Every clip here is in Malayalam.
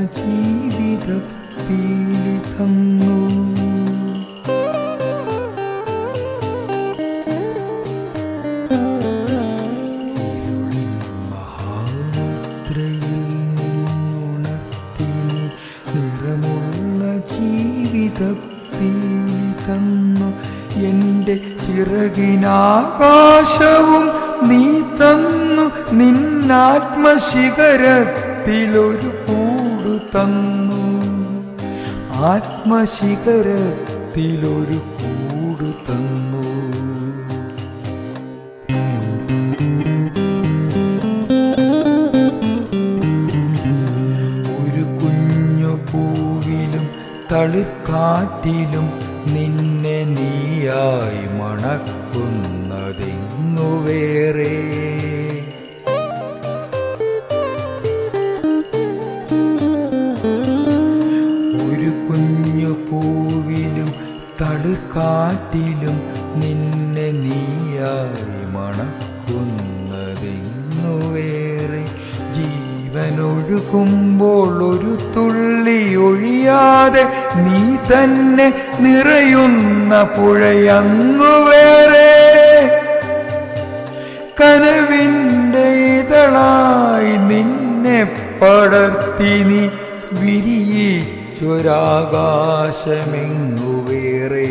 ജീവിത പീലി തന്നു ഇരുളിൻ മഹാനിദ്രയിൽ നിന്നുണർത്തിനി നിറമുള്ള ജീവിത പീലി തന്നു എൻ്റെ ചിറകിനാകാശവും നീ തന്നു നിന്നാത്മശിഖരത്തിലൊരു കൂട് തന്നു ആത്മശിഖരത്തിലൊരു കൂട് തന്നു ഒരു കുഞ്ഞു പൂവിലും തളിർക്കാറ്റിലും നിന്നെ നീയായി മണക്കുന്നതെങ്ങു വേറെ ഒരു കുഞ്ഞു പൂവിലും തളിർക്കാറ്റിലും നിന്നെ നീയായി മണക്കുന്നതെങ്ങു വേറെ ജീവനൊഴുകുമ്പോൾ ഒരു തുള്ളി ഒഴിയാതെ നീ തന്നെ നിറയുന്ന പുഴയങ്ങു വേറെ കനവിൻ്റെ ഇതളായി നിന്നെ പടർത്തി നീ വിരിയിച്ചൊരാകാശമെങ്ങു വേറെ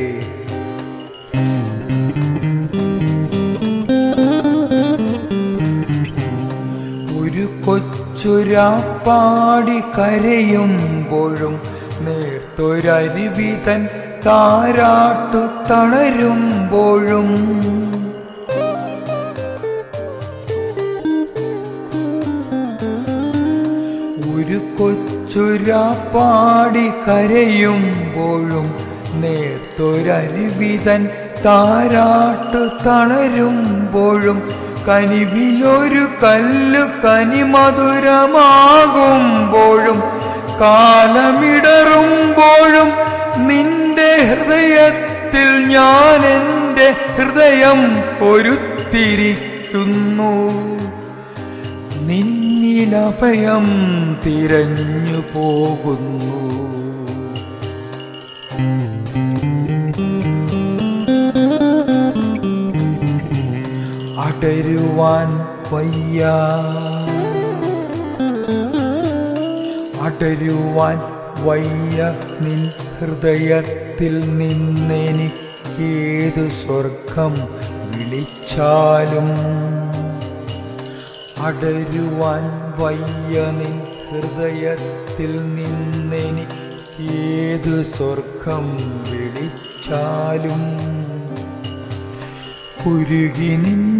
ഒരു കൊച്ചുരാപ്പാടി കരയുമ്പോഴും നേർത്തൊരരുവിതൻ താരാട്ടു തളരുമ്പോഴും ഒരു കൊച്ചുരാപ്പാടി കരയുമ്പോഴും നേർത്തൊരരുവിതൻ താരാട്ടു തളരുമ്പോഴും കനിവിലൊരു കല്ലു കനിമധുരമാകുമ്പോഴും കാലമിടറുമ്പോഴും നിന്റെ ഹൃദയത്തിൽ ഞാൻ എൻ്റെ ഹൃദയം പൊരുത്തിരിക്കുന്നു നിന്നിലഭയം തിരഞ്ഞു പോകുന്നു അടരുവാൻ വയ്യ അടരുവാൻ വയ്യ നിൻ ഹൃദയത്തിൽ നിന്നെനിക്കേതു സ്വർഗം വിളിച്ചാലും അടരുവാൻ വയ്യ നിൻ ഹൃദയത്തിൽ നിന്നെനിക്കേതു സ്വർഗം വിളിച്ചാലും കുരുകി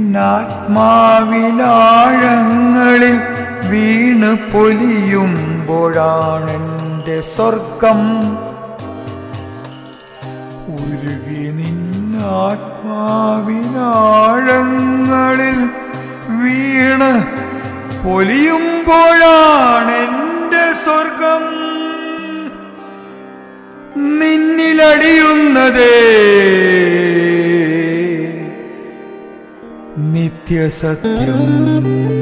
നിന്നാത്മാവിലാഴങ്ങളിൽ വീണ് പൊലിയുമ്പോഴാണെൻ്റെ സ്വർഗം ഉരുകി നിന്നാത്മാവിനാഴങ്ങളിൽ വീണ് പൊലിയുമ്പോഴാണെൻ്റെ സ്വർഗം നിന്നിലടിയുന്നതേ നിത്യസത്യം